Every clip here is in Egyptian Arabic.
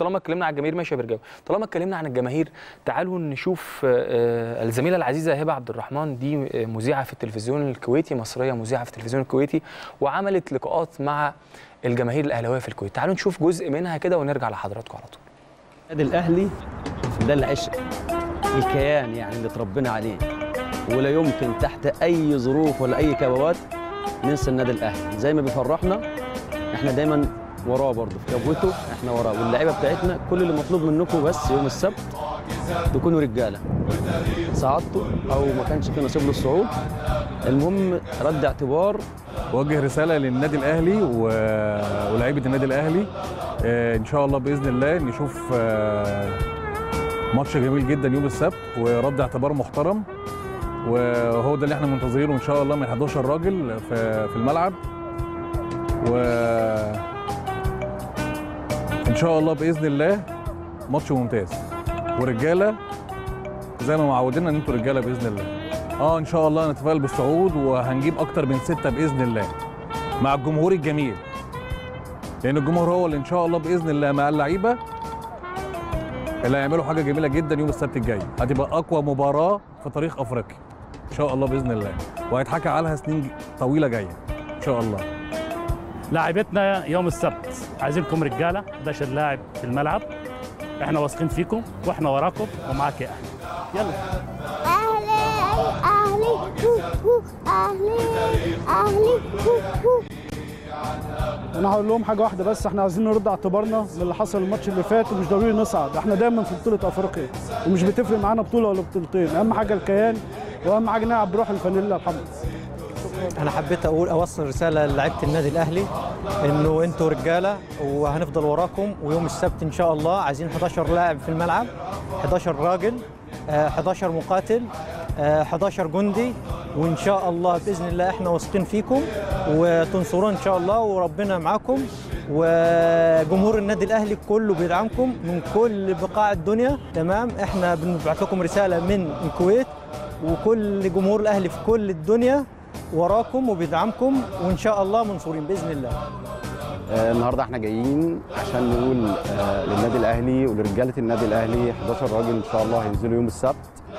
طالما اتكلمنا عن الجماهير ماشي يا برجاوي طالما اتكلمنا عن الجماهير تعالوا نشوف آه، الزميله العزيزه هبه عبد الرحمن دي آه، مذيعه في التلفزيون الكويتي مصريه مذيعه في التلفزيون الكويتي وعملت لقاءات مع الجماهير الاهلاويه في الكويت تعالوا نشوف جزء منها كده ونرجع لحضراتكم على طول النادي الاهلي ده العشق الكيان يعني اللي اتربينا عليه ولا يمكن تحت اي ظروف ولا اي كبوات ننسى النادي الاهلي زي ما بيفرحنا احنا دايما وراه برضه في كبوته احنا وراه واللعيبه بتاعتنا كل اللي مطلوب منكم بس يوم السبت تكونوا رجاله صعدتوا او ما كانش في نصيب للصعود المهم رد اعتبار وجه رساله للنادي الاهلي و... ولاعيبه النادي الاهلي آه، ان شاء الله باذن الله نشوف آه، ماتش جميل جدا يوم السبت ورد اعتبار محترم وهو ده اللي احنا منتظرينه ان شاء الله من 11 راجل في في الملعب و ان شاء الله باذن الله ماتش ممتاز ورجاله زي ما معودينا ان انتوا رجاله باذن الله اه ان شاء الله نتفائل بالصعود وهنجيب اكتر من سته باذن الله مع الجمهور الجميل لان الجمهور هو اللي ان شاء الله باذن الله مع اللعيبه اللي هيعملوا حاجه جميله جدا يوم السبت الجاي هتبقى اقوى مباراه في تاريخ افريقيا ان شاء الله باذن الله وهيتحكى عليها سنين طويله جايه ان شاء الله لاعبتنا يوم السبت عايزينكم رجاله 11 لاعب في الملعب احنا واثقين فيكم واحنا وراكم ومعاك يا اهلي يلا أهلي أهلي هو هو أهلي أهلي هو هو انا هقول لهم حاجه واحده بس احنا عايزين نرد اعتبارنا من اللي حصل الماتش اللي فات ومش ضروري نصعد احنا دايما في بطوله افريقيا ومش بتفرق معانا بطوله ولا بطولتين اهم حاجه الكيان واهم حاجه نلعب بروح الفانيلا الحمد انا حبيت اقول اوصل رساله للاعيبه النادي الاهلي انه انتوا رجاله وهنفضل وراكم ويوم السبت ان شاء الله عايزين 11 لاعب في الملعب 11 راجل آه، 11 مقاتل آه، 11 جندي وان شاء الله باذن الله احنا واثقين فيكم وتنصرونا ان شاء الله وربنا معاكم وجمهور النادي الاهلي كله بيدعمكم من كل بقاع الدنيا تمام احنا بنبعت لكم رساله من الكويت وكل جمهور الاهلي في كل الدنيا وراكم وبيدعمكم وان شاء الله منصورين باذن الله آه، النهارده احنا جايين عشان نقول آه، للنادي الاهلي ولرجاله النادي الاهلي 11 راجل ان شاء الله هينزلوا يوم السبت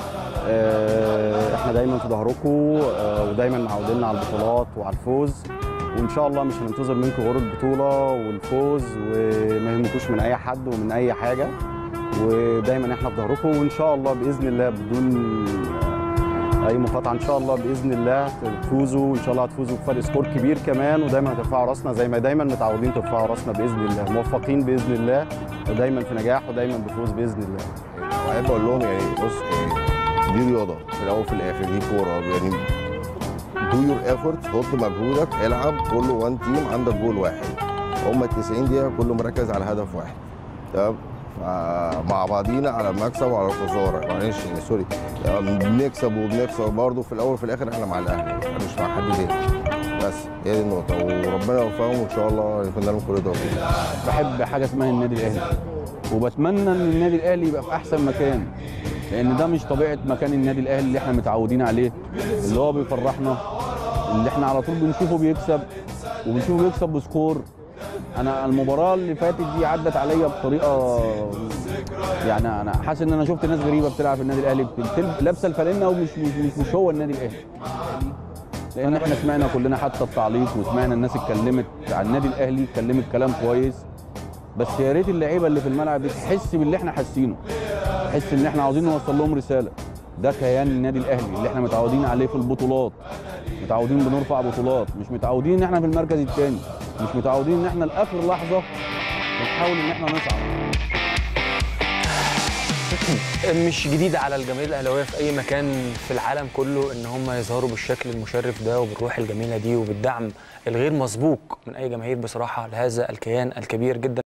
آه، احنا دايما في ظهركم آه، ودايما معودينا على البطولات وعلى الفوز وان شاء الله مش هننتظر منكم غير البطوله والفوز وما يهمكوش من اي حد ومن اي حاجه ودايما احنا في ظهركم وان شاء الله باذن الله بدون آه، اي مقاطعه ان شاء الله باذن الله تفوزوا وان شاء الله هتفوزوا بفرق سكور كبير كمان ودايما هترفعوا راسنا زي ما دايما متعودين ترفعوا راسنا باذن الله موفقين باذن الله ودايما في نجاح ودايما بفوز باذن الله واحب اقول لهم يعني بص يعني دي رياضه في الاول وفي الاخر دي كوره يعني دو يور ايفورت حط مجهودك العب كله وان تيم عندك جول واحد هم ال 90 دقيقه كله مركز على هدف واحد تمام مع بعضينا على المكسب وعلى الخساره معلش يعني سوري يعني بنكسب وبنخسر برضه في الاول وفي الاخر احنا مع الاهلي احنا مش مع حد تاني بس هي دي النقطه وربنا يوفقهم وان شاء الله يكون لهم كل توفيق بحب حاجه اسمها النادي الاهلي وبتمنى ان النادي الاهلي يبقى في احسن مكان لان ده مش طبيعه مكان النادي الاهلي اللي احنا متعودين عليه اللي هو بيفرحنا اللي احنا على طول بنشوفه بيكسب وبنشوفه بيكسب بسكور انا المباراه اللي فاتت دي عدت عليا بطريقه يعني انا حاسس ان انا شفت ناس غريبه بتلعب في النادي الاهلي بتلب- لابسه الفانلة ومش مش, مش, مش هو النادي الاهلي لان احنا سمعنا كلنا حتى التعليق وسمعنا الناس اتكلمت عن النادي الاهلي اتكلمت كلام كويس بس يا ريت اللعيبه اللي في الملعب دي تحس باللي احنا حاسينه تحس ان احنا عاوزين نوصل لهم رساله ده كيان النادي الاهلي اللي احنا متعودين عليه في البطولات متعودين بنرفع بطولات مش متعودين ان احنا في المركز الثاني مش متعودين ان احنا لاخر لحظه بنحاول ان احنا نصعد مش جديد على الجماهير الاهلاويه في اي مكان في العالم كله ان هم يظهروا بالشكل المشرف ده وبالروح الجميله دي وبالدعم الغير مسبوق من اي جماهير بصراحه لهذا الكيان الكبير جدا